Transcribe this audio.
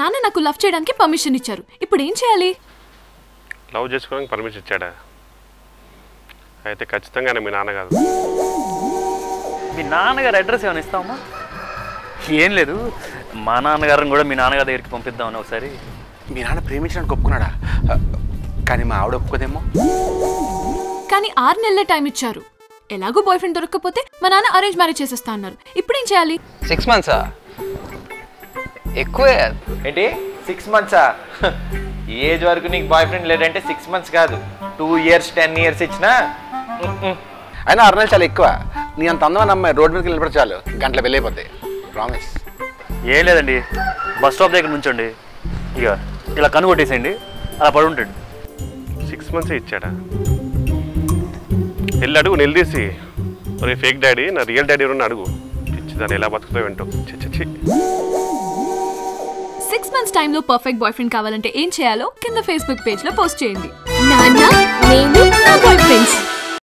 నాన్న నాకు లవ్ చేయడానికి పర్మిషన్ ఇచ్చారు ఇప్పుడు ఏం చేయాలి లవ్ చేసుకోవడానికి పర్మిషన్ ఇచ్చాడా అయితే ఖచ్చితంగానే మీ నాన్న కాదు మీ నాన్నగారు అడ్రస్ ఏమైనా ఇస్తామా ఏం లేదు మా నాన్నగారిని కూడా మీ నాన్నగారి దగ్గరికి పంపిద్దామని ఒకసారి మీ నాన్న ప్రేమించడానికి ఒప్పుకున్నాడా ఆ, కానీ మా ఆవిడ ఒప్పుకోదేమో కానీ ఆరు నెలల టైం ఇచ్చారు ఎలాగో బాయ్ ఫ్రెండ్ దొరకకపోతే మా నాన్న అరేంజ్ మ్యారేజ్ చేసేస్తా అన్నారు ఇప్పుడు ఏం చేయాలి సిక్స్ మంత్సా ఎక్కువే ఏంటి సిక్స్ మంత్సా ఈ ఏజ్ వరకు నీకు బాయ్ ఫ్రెండ్ లేదంటే సిక్స్ మంత్స్ కాదు టూ ఇయర్స్ టెన్ ఇయర్స్ ఇచ్చినా ఉమ్, ఉమ్. అయినా ఆరు నెలలు చాలా ఎక్కువ నీ అంత అందమైన అమ్మాయి రోడ్డు మీదకి నిలబడి చాలు గంటల వెళ్ళైపోతాయి ప్రామిస్ ఏం లేదండి బస్ స్టాప్ దగ్గర నుంచండి ఇక ఇలా కన్ను కొట్టేసేయండి అలా పడి ఉంటాడు సిక్స్ మంత్స్ ఇచ్చాడా వెళ్ళి అడుగు నిలదీసి ఒరే ఫేక్ డాడీ నా రియల్ డాడీ ఎవరన్నా అడుగు పిచ్చి దాన్ని ఎలా బతుకుతావు ఏంటో చి చి, చి సిక్స్ మంత్స్ టైంలో పర్ఫెక్ట్ బాయ్ ఫ్రెండ్ కావాలంటే ఏం చేయాలో కింద ఫేస్బుక్ పేజ్ లో పోస్ట్ చేయండి నాన్న నేను నా బాయ్ ఫ్రెండ్స్